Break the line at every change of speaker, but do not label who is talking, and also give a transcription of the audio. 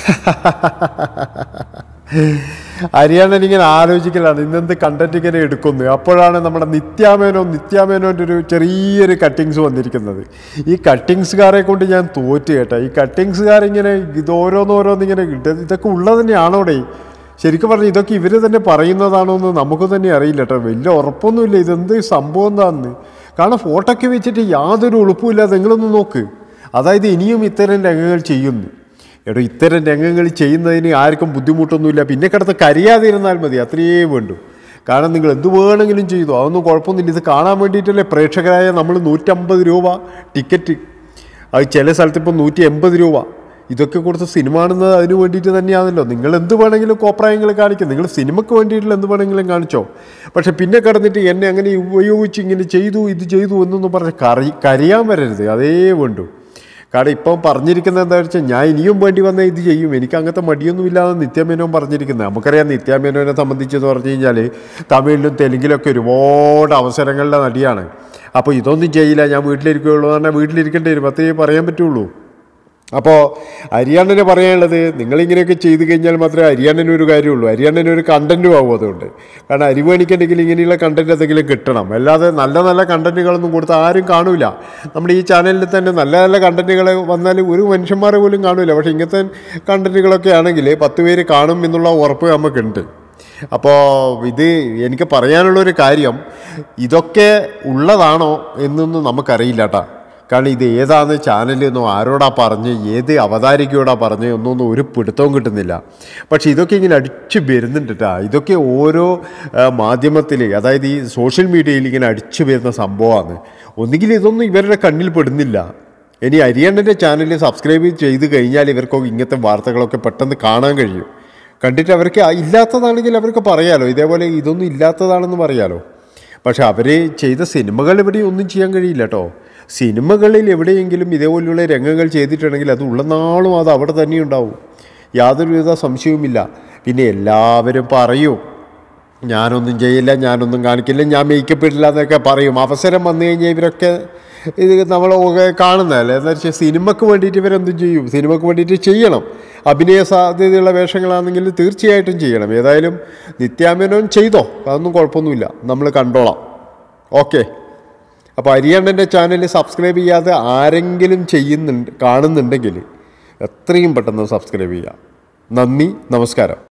ഹരിയാണൻ ഇങ്ങനെ ആലോചിക്കലാണ് ഇന്നെന്ത് കണ്ടന്റ് ഇങ്ങനെ എടുക്കുന്നു അപ്പോഴാണ് നമ്മുടെ നിത്യാമേനോ നിത്യാമേനോൻ്റെ ഒരു ചെറിയൊരു കട്ടിങ്സ് വന്നിരിക്കുന്നത് ഈ കട്ടിങ്സുകാരെ കൊണ്ട് ഞാൻ തോറ്റ് കേട്ടോ ഈ കട്ടിങ്സുകാരിങ്ങനെ ഇത് ഓരോന്നോരോന്നിങ്ങനെ ഇത് ഇതൊക്കെ ഉള്ളത് തന്നെയാണോടെ ശരിക്കും പറഞ്ഞാൽ ഇതൊക്കെ ഇവർ തന്നെ പറയുന്നതാണോ എന്ന് നമുക്ക് തന്നെ അറിയില്ല കേട്ടോ വലിയ ഉറപ്പൊന്നുമില്ല ഇതെന്ത് സംഭവം എന്താണെന്ന് കാരണം ഫോട്ടോ ഒക്കെ വെച്ചിട്ട് യാതൊരു ഉളുപ്പുമില്ലാതെ നിങ്ങളൊന്ന് നോക്ക് അതായത് ഇനിയും ഇത്തരം രംഗങ്ങൾ ചെയ്യുന്നു എടോ ഇത്തരം രംഗങ്ങൾ ചെയ്യുന്നതിന് ആർക്കും ബുദ്ധിമുട്ടൊന്നുമില്ല പിന്നെ കിടന്ന് കരയാതിരുന്നാൽ മതി അത്രയേ വേണ്ടു കാരണം നിങ്ങൾ എന്ത് വേണമെങ്കിലും ചെയ്തു അതൊന്നും കുഴപ്പമൊന്നുമില്ല ഇത് കാണാൻ വേണ്ടിയിട്ടല്ലേ പ്രേക്ഷകരായ നമ്മൾ നൂറ്റമ്പത് രൂപ ടിക്കറ്റ് അത് ചില സ്ഥലത്ത് ഇപ്പോൾ നൂറ്റി എൺപത് രൂപ ഇതൊക്കെ കൊടുത്ത് സിനിമ കാണുന്നത് അതിന് വേണ്ടിയിട്ട് തന്നെയാണല്ലോ നിങ്ങൾ എന്ത് വേണമെങ്കിലും കോപ്രായങ്ങൾ കാണിക്കും നിങ്ങൾ സിനിമയ്ക്ക് വേണ്ടിയിട്ടുള്ള എന്ത് വേണമെങ്കിലും കാണിച്ചോ പക്ഷെ പിന്നെ കിടന്നിട്ട് എന്നെ അങ്ങനെ ഉപയോഗിച്ച് ഇങ്ങനെ ചെയ്തു ഇത് ചെയ്തു എന്നൊന്നും പറഞ്ഞ് കറി കരയാൻ വരരുത് അതേ വേണ്ടു കാരണം ഇപ്പം പറഞ്ഞിരിക്കുന്നത് എന്താ വെച്ചാൽ ഞാൻ ഇനിയും വേണ്ടി വന്നാൽ ഇത് ചെയ്യും എനിക്ക് അങ്ങനത്തെ മടിയൊന്നുമില്ലാതെ നിത്യമേനോൻ പറഞ്ഞിരിക്കുന്നത് നമുക്കറിയാം നിത്യമേനോനെ സംബന്ധിച്ചെന്ന് പറഞ്ഞു കഴിഞ്ഞാൽ തമിഴിലും തെലുങ്കിലൊക്കെ ഒരുപാട് അവസരങ്ങളുടെ നടിയാണ് അപ്പോൾ ഇതൊന്നും ചെയ്യില്ല ഞാൻ വീട്ടിലിരിക്കുകയുള്ളൂ എന്ന് പറഞ്ഞാൽ വീട്ടിലിരിക്കേണ്ടി വരും അത്രേ പറയാൻ പറ്റുള്ളൂ അപ്പോൾ ഹരിയാണന് പറയാനുള്ളത് നിങ്ങളിങ്ങനെയൊക്കെ ചെയ്തു കഴിഞ്ഞാൽ മാത്രമേ ഹരിയാണന് ഒരു കാര്യമുള്ളൂ ഹരിയാണന് ഒരു കണ്ടൻറ്റും ആവും അതുകൊണ്ട് കാരണം അരിവേണിക്കുണ്ടെങ്കിൽ ഇങ്ങനെയുള്ള കണ്ടൻറ്റ് എന്തെങ്കിലും കിട്ടണം അല്ലാതെ നല്ല നല്ല കണ്ടൻറ്റുകളൊന്നും കൊടുത്ത് ആരും കാണൂല നമ്മുടെ ഈ ചാനലിൽ തന്നെ നല്ല നല്ല കണ്ടൻറ്റുകൾ വന്നാൽ ഒരു മനുഷ്യന്മാരെ പോലും കാണൂല പക്ഷേ ഇങ്ങനത്തെ കണ്ടൻറ്റുകളൊക്കെ ആണെങ്കിൽ പത്ത് പേര് കാണും എന്നുള്ള ഉറപ്പ് നമുക്കുണ്ട് അപ്പോൾ ഇത് എനിക്ക് പറയാനുള്ളൊരു കാര്യം ഇതൊക്കെ ഉള്ളതാണോ എന്നൊന്നും നമുക്കറിയില്ല കേട്ടോ കാരണം ഇത് ഏതാണ് ചാനലെന്നോ ആരോടാ പറഞ്ഞ് ഏത് അവതാരികയോടാ പറഞ്ഞ് എന്നൊന്നും ഒരു പിടുത്തവും കിട്ടുന്നില്ല പക്ഷെ ഇതൊക്കെ ഇങ്ങനെ അടിച്ചു വരുന്നുണ്ട് കേട്ടോ ഇതൊക്കെ ഓരോ മാധ്യമത്തിൽ അതായത് ഈ സോഷ്യൽ മീഡിയയിൽ ഇങ്ങനെ അടിച്ചു വരുന്ന സംഭവമാണ് ഒന്നുകിൽ ഇതൊന്നും ഇവരുടെ കണ്ണിൽ പെടുന്നില്ല ഇനി അരിയണ്ണൻ്റെ ചാനൽ സബ്സ്ക്രൈബ് ചെയ്ത് കഴിഞ്ഞാൽ ഇവർക്കൊക്കെ ഇങ്ങനത്തെ വാർത്തകളൊക്കെ പെട്ടെന്ന് കാണാൻ കഴിയും കണ്ടിട്ട് അവർക്ക് ആ ഇല്ലാത്തതാണെങ്കിൽ അവർക്ക് പറയാലോ ഇതേപോലെ ഇതൊന്നും ഇല്ലാത്തതാണെന്ന് പറയാലോ പക്ഷെ അവർ ചെയ്ത സിനിമകൾ ഇവിടെ ഒന്നും ചെയ്യാൻ കഴിയില്ല കേട്ടോ സിനിമകളിൽ എവിടെയെങ്കിലും ഇതേപോലെയുള്ള രംഗങ്ങൾ ചെയ്തിട്ടുണ്ടെങ്കിൽ അത് ഉള്ള നാളും അത് അവിടെ തന്നെ ഉണ്ടാവും യാതൊരുവിധ സംശയവുമില്ല പിന്നെ എല്ലാവരും പറയും ഞാനൊന്നും ചെയ്യില്ല ഞാനൊന്നും കാണിക്കില്ല ഞാൻ മേക്കപ്പ് ഇടില്ല എന്നൊക്കെ പറയും അവസരം വന്നു കഴിഞ്ഞാൽ ഇവരൊക്കെ ഇത് നമ്മൾ കാണുന്നതല്ലേ എന്ന് വെച്ചാൽ സിനിമക്ക് വേണ്ടിയിട്ട് ഇവരെന്തും ചെയ്യും സിനിമക്ക് വേണ്ടിയിട്ട് ചെയ്യണം അഭിനയ സാധ്യതയുള്ള വേഷങ്ങളാണെങ്കിൽ തീർച്ചയായിട്ടും ചെയ്യണം ഏതായാലും നിത്യാമേനോൻ ചെയ്തോ അതൊന്നും കുഴപ്പമൊന്നുമില്ല നമ്മൾ കണ്ടോളാം ഓക്കെ അപ്പോൾ അരിയണ്ണൻ്റെ ചാനൽ സബ്സ്ക്രൈബ് ചെയ്യാതെ ആരെങ്കിലും ചെയ്യുന്നുണ്ട് കാണുന്നുണ്ടെങ്കിൽ എത്രയും പെട്ടെന്ന് സബ്സ്ക്രൈബ് ചെയ്യുക നന്ദി നമസ്കാരം